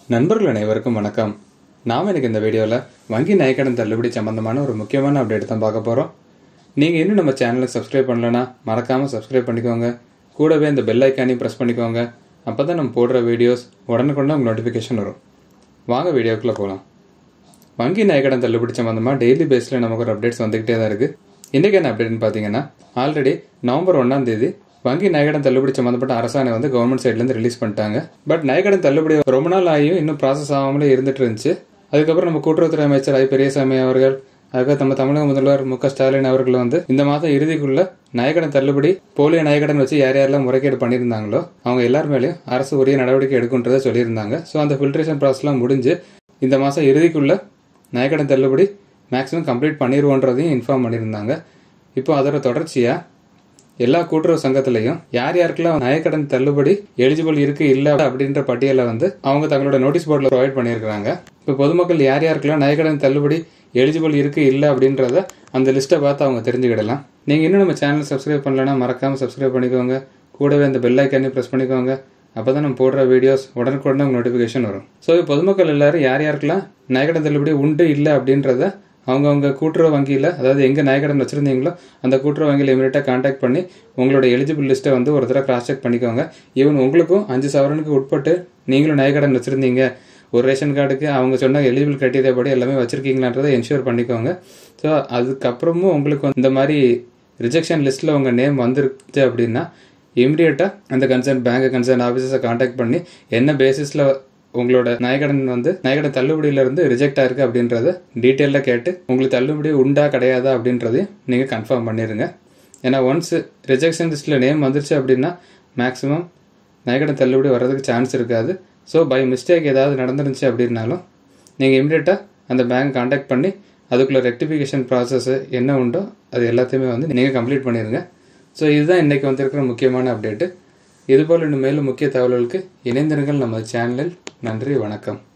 நண்பர்கள் அனைவருக்கும் வணக்கம் நாம் எனக்கு இந்த வீடியோவில் வங்கி நயக்கடன் தள்ளுபடி சம்பந்தமான ஒரு முக்கியமான அப்டேட் தான் பார்க்க போகிறோம் நீங்கள் இன்னும் நம்ம சேனலை சப்ஸ்கிரைப் பண்ணலனா மறக்காமல் சப்ஸ்கிரைப் பண்ணிக்கோங்க கூடவே இந்த பெல் ஐக்கானையும் ப்ரெஸ் பண்ணிக்கோங்க அப்போ தான் நம்ம போடுற வீடியோஸ் உடனுக்குடனே உங்களுக்கு நோட்டிஃபிகேஷன் வரும் வாங்க வீடியோக்குள்ளே போகலாம் வங்கி நயக்கடன் தள்ளுபடி சம்பந்தமாக டெய்லி பேஸில் நமக்கு ஒரு அப்டேட்ஸ் வந்துக்கிட்டே தான் இருக்குது இன்றைக்கி என்ன அப்டேட்னு பார்த்தீங்கன்னா ஆல்ரெடி நவம்பர் ஒன்றாம் தேதி வங்கி நயக்கடன் தள்ளுபடி சம்மந்தப்பட்ட அரசாணை வந்து கவர்மெண்ட் சைட்லேருந்து ரிலீஸ் பண்ணிட்டாங்க பட் நயக்கடன் தள்ளுபடி ரொம்ப நாள் ஆகியும் இன்னும் ப்ராசஸ் ஆகாமலே இருந்துட்டு இருந்துச்சு அதுக்கப்புறம் நம்ம கூட்டுறவுத்துறை அமைச்சர் ஐ பெரியசாமி அவர்கள் அதுக்கு நம்ம தமிழக முதல்வர் மு க ஸ்டாலின் அவர்கள் வந்து இந்த மாதம் இறுதிக்குள்ள நயக்கடன் தள்ளுபடி போலியோ நயக்கடன் வச்சு யார் யாரெல்லாம் முறைகேடு பண்ணியிருந்தாங்களோ அவங்க எல்லார் மேலேயும் அரசு உரிய நடவடிக்கை எடுக்குன்றதை சொல்லியிருந்தாங்க ஸோ அந்த ஃபில்ட்ரேஷன் ப்ராசஸ்லாம் முடிஞ்சு இந்த மாதம் இறுதிக்குள்ள நயக்கடன் தள்ளுபடி மேக்ஸிமம் கம்ப்ளீட் பண்ணிடுவோன்றதையும் இன்ஃபார்ம் பண்ணியிருந்தாங்க இப்போ அதோட தொடர்ச்சியாக எல்லா கூட்டுறவு சங்கத்திலையும் யார் யாருக்கெல்லாம் நயக்கடன் தள்ளுபடி எலிஜிபிள் இருக்கு இல்ல அப்படின்ற பட்டியலை வந்து அவங்க தங்களோட நோட்டீஸ் போர்டில் ப்ரொவைட் பண்ணியிருக்காங்க இப்போ பொதுமக்கள் யார் யாருக்கெல்லாம் நயக்கடன் தள்ளுபடி எலிஜிபிள் இருக்கு இல்ல அப்படின்றத அந்த லிஸ்ட்டை பார்த்து அவங்க தெரிஞ்சுக்கிடலாம் நீங்க இன்னும் நம்ம சேனல் சப்ஸ்கிரைப் பண்ணலன்னா மறக்காம சப்ஸ்கிரைப் பண்ணிக்கோங்க கூடவே இந்த பெல் ஐக்கானையும் ப்ரெஸ் பண்ணிக்கோங்க அப்பதான் நம்ம போடுற வீடியோஸ் உடனுக்குடனே உங்களுக்கு நோட்டிஃபிகேஷன் வரும் ஸோ பொதுமக்கள் எல்லாரும் யார் யாருக்கெல்லாம் நயக்கடன் தள்ளுபடி உண்டு இல்லை அப்படின்றத அவங்கவுங்க கூட்டுறவு வங்கியில் அதாவது எங்கே நயக்கடன் வச்சுருந்தீங்களோ அந்த கூட்டுறவு வங்கியில் இமீடியட்டாக காண்டாக்ட் பண்ணி உங்களோட எலிஜிபிள் லிஸ்ட்டை வந்து ஒரு தடவை கிராஸ் செக் பண்ணிக்கோங்க ஈவன் உங்களுக்கும் அஞ்சு சவரனுக்கு உட்பட்டு நீங்களும் நயக்கடன் வச்சுருந்தீங்க ஒரு ரேஷன் கார்டுக்கு அவங்க சொன்ன எலிஜிபிள் கிரைட்டீரியா படி எல்லாமே வச்சுருக்கீங்களான்றதை என்ஷூர் பண்ணிக்கோங்க ஸோ அதுக்கப்புறமும் உங்களுக்கு வந்து இந்த மாதிரி ரிஜெக்ஷன் லிஸ்ட்டில் உங்கள் நேம் வந்துருச்சு அப்படின்னா இமிடியேட்டாக அந்த கன்சர்ன் பேங்க் கன்சர்ன் ஆஃபீஸர்ஸை காண்டாக்ட் பண்ணி என்ன பேசிஸில் உங்களோட நயக்கடன் வந்து நயக்கடன் தள்ளுபடியில இருந்து ரிஜெக்ட் ஆயிருக்கு அப்படின்றத டீட்டெயிலாக கேட்டு உங்களுக்கு தள்ளுபடி உண்டா கிடையாதா அப்படின்றதையும் நீங்கள் கன்ஃபார்ம் பண்ணிடுங்க ஏன்னா ஒன்ஸ் ரிஜெக்ஷன் லிஸ்ட்டில் நேம் வந்துருச்சு அப்படின்னா மேக்ஸிமம் நயக்கடன் தள்ளுபடி வர்றதுக்கு சான்ஸ் இருக்காது ஸோ பை மிஸ்டேக் ஏதாவது நடந்துருந்துச்சு அப்படின்னாலும் நீங்கள் இமிடியேட்டாக அந்த பேங்க் காண்டாக்ட் பண்ணி அதுக்குள்ள ரெக்டிஃபிகேஷன் ப்ராசஸ் என்ன உண்டோ அது எல்லாத்தையுமே வந்து நீங்கள் கம்ப்ளீட் பண்ணிடுங்க ஸோ இதுதான் இன்றைக்கி வந்திருக்கிற முக்கியமான அப்டேட்டு இதுபோல் இன்னும் மேலும் முக்கிய தகவல்களுக்கு இணைந்திருங்கள் நமது சேனலில் நன்றி வணக்கம்